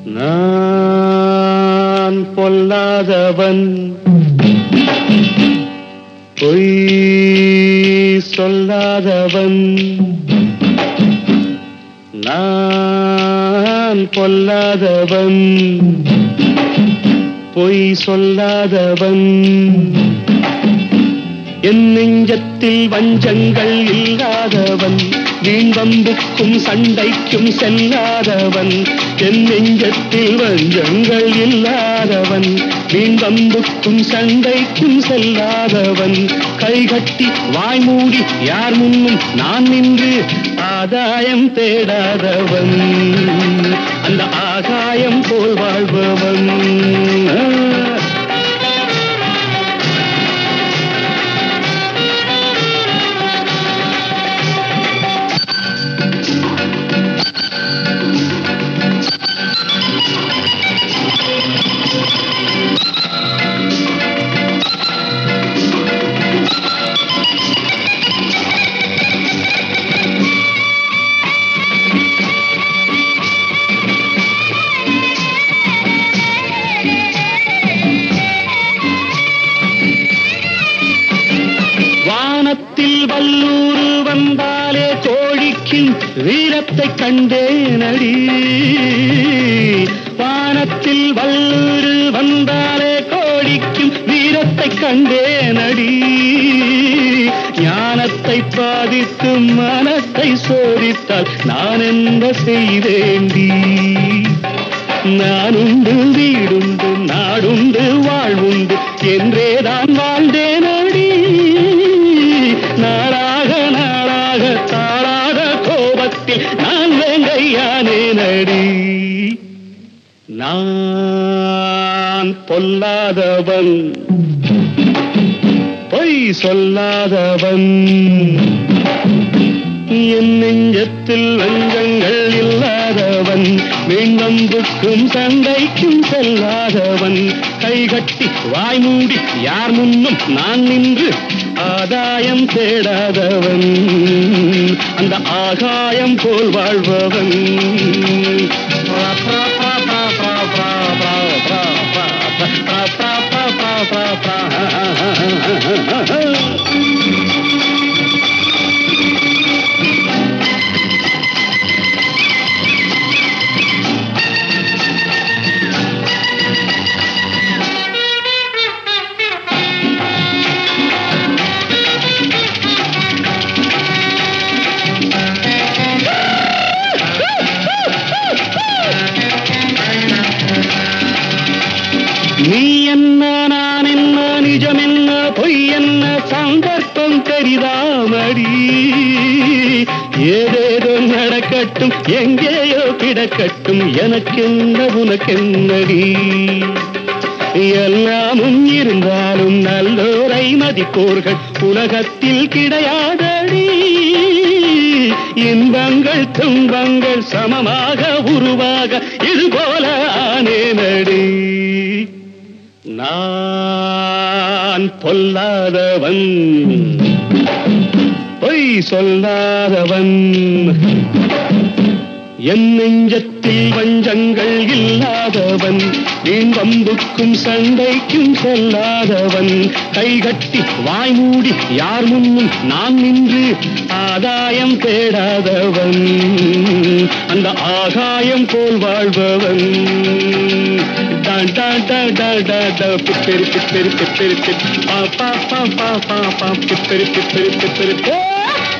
நான் பொல்லாதவன் பொய் சொல்லாதவன் நான் பொல்லாதவன் பொய் சொல்லாதவன் என் நெஞ்சத்தில் வஞ்சங்கள் இல்லாதவன் வீண்வம்புக்கும் சண்டைக்கும் செல்லாதவன் என் நெஞ்சத்தில் வஞ்சங்கள் இல்லாதவன் வீண்வம்புக்கும் சண்டைக்கும் செல்லாதவன் கைகட்டி வாய் மூடி யார் முன்னும் நான் நின்று ஆதாயம் தேடாதவன் அந்த ஆகாயம் போல் வாழ்பவன் ஆ. வானத்தில் வல்லூரு வந்தாலே கோழிக்கும் வீரத்தை கண்டேனடி வானத்தில் வல்லூரு வந்தாலே கோழிக்கும் வீரத்தை கண்டேனடி ஞானத்தை பாதித்து மனத்தை சோதித்தால் நான் என்ன செய்தேண்டி நானுண்டு வீடுண்டு நாடுண்டு வாழ்வுண்டு என்றேதான் வாழ்ந்தேனடி நாளாக நாளாக தாளாக கோபத்தில் நான் வேங்கையானேனடி நான் பொல்லாதவன் பொய் சொல்லாதவன் என் நெஞ்சத்தில் வஞ்சங்கள் இல்லாதவன் வீண்வம்புக்கும் சண்டைக்கும் செல்லாதவன் கைகட்டி வாய் மூடி யார் முன்னும் நான் நின்று ஆதாயம் தேடாதவன் அந்த ஆகாயம் போல் வாழ்பவன் பிரா, பிரா, பிரா, பிரா, பிரா, பிரா, பிரா, பிரா, பிரா, பிரா, பிரா, பிரா, பிரா, பிரா, பிரா. நீ என்ன நான் என்ன நிஜம் என்ன பொய் என்ன சந்தர்ப்பம் தெரிதாமடி ஏதேதோ நடக்கட்டும் எங்கேயோ கிடக்கட்டும் எனக்கென்ன உனக்கென்னடி எல்லாமும் இருந்தாலும் நல்லோரை மதிப்போர்கள் உலகத்தில் கிடையாதடி இன்பங்கள் துன்பங்கள் சமமாக உருவாக இது போல ஆனேனடி நான் பொல்லாதவன் பொய் சொல்லாதவன் என் நெஞ்சத்தில் வஞ்சங்கள் இல்லாதவன் வீண் வம்புக்கும் சண்டைக்கும் செல்லாதவன் கைகட்டி வாய் மூடி யார் முன்னும் நான் நின்று ஆதாயம் தேடாதவன் அந்த ஆகாயம் போல் வாழ்பவன் டா டா டா டா டா டா பிப்பெரி பிப்பெரி பிப்பெரி பிப் பா பா பா பா பா பா பிப்பெரி பிப்பெரி பிப்பெரி போ